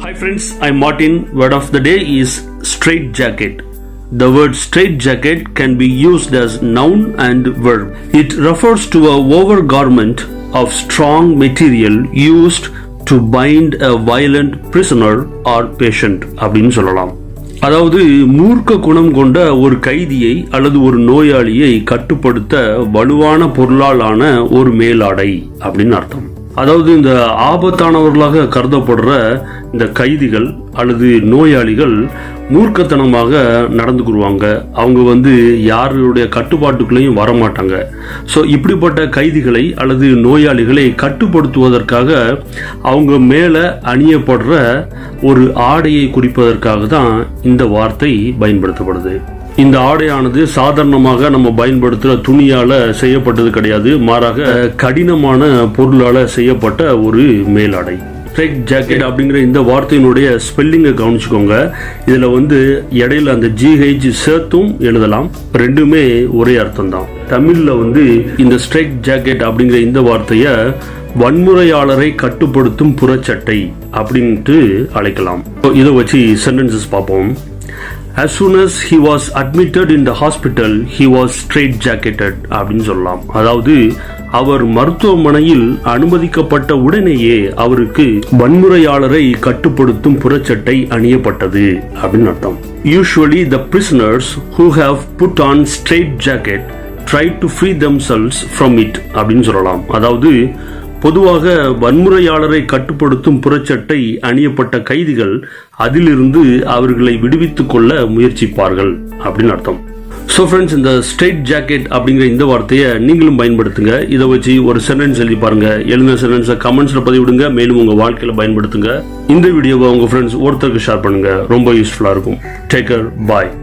Hi friends, I'm Martin. Word of the day is straight jacket. The word straight jacket can be used as noun and verb. It refers to a overgarment of strong material used to bind a violent prisoner or patient அப்படின்னு சொல்லலாம் அதாவது மூர்க்க குணம் கொண்ட ஒரு கைதியை அல்லது ஒரு நோயாளியை கட்டுப்படுத்த வலுவான பொருளாலான ஒரு மேலாடை அப்படின்னு அர்த்தம் அதாவது இந்த ஆபத்தானவர்களாக கருதப்படுற இந்த கைதிகள் அல்லது நோயாளிகள் மூர்க்கத்தனமாக நடந்துக்குருவாங்க அவங்க வந்து யாருடைய கட்டுப்பாட்டுக்குள்ளேயும் வரமாட்டாங்க ஸோ இப்படிப்பட்ட கைதிகளை அல்லது நோயாளிகளை கட்டுப்படுத்துவதற்காக அவங்க மேலே அணியப்படுற ஒரு ஆடையை குறிப்பதற்காக தான் இந்த வார்த்தை பயன்படுத்தப்படுது இந்த ஆடையானது சாதாரணமாக நம்ம பயன்படுத்துகிற துணியால செய்யப்பட்டது கிடையாது மாறாக கடினமான பொருளால செய்யப்பட்ட ஒரு மேலாடை ஸ்ட்ரைட் ஜாக்கெட் அப்படிங்கிற இந்த வார்த்தையினுடைய ஸ்பெல்லிங்கை கவனிச்சுக்கோங்க இதில் வந்து இடையில அந்த ஜிஹெச் சேர்த்தும் எழுதலாம் ரெண்டுமே ஒரே அர்த்தம் தான் தமிழில் வந்து இந்த ஸ்ட்ரைட் ஜாக்கெட் அப்படிங்கிற இந்த வார்த்தையை வன்முறையாளரை கட்டுப்படுத்தும் புறச்சட்டை அப்படின்ட்டு அழைக்கலாம் இதை வச்சு சென்டென்சஸ் பார்ப்போம் as soon as he was admitted in the hospital he was straight jacketed அப்படின்னு சொல்லலாம் அதாவது அவர் மருத்துவமனையில் அனுமதிக்கப்பட்ட உடனேயே அவருக்கு வன்முறையாளரை கட்டுப்படுத்தும் புறச்சட்டை அணியப்பட்டது அப்படின்னு அர்த்தம் usually the prisoners who have put on straight jacket try to free themselves from it அப்படின்னு சொல்லலாம் அதாவது பொதுவாக வன்முறையாளரை கட்டுப்படுத்தும் புறச்சட்டை அணியப்பட்ட கைதிகள் அதிலிருந்து அவர்களை விடுவித்துக் கொள்ள முயற்சிப்பார்கள் அப்படின்னு அர்த்தம் ஸோ ஃப்ரெண்ட்ஸ் இந்த ஸ்ட்ரெயிட் ஜாக்கெட் அப்படிங்கிற இந்த வார்த்தையை நீங்களும் பயன்படுத்துங்க இதை வச்சு ஒரு சென்டென்ஸ் எழுதி பாருங்க எழுந்த சென்டென்ஸை கமெண்ட்ஸில் பதிவிடுங்க மேலும் உங்கள் வாழ்க்கையில் பயன்படுத்துங்க இந்த வீடியோவை உங்கள் ஃப்ரெண்ட்ஸ் ஒருத்தருக்கு ஷேர் பண்ணுங்க ரொம்ப யூஸ்ஃபுல்லாக இருக்கும் டேக்கர் பாய்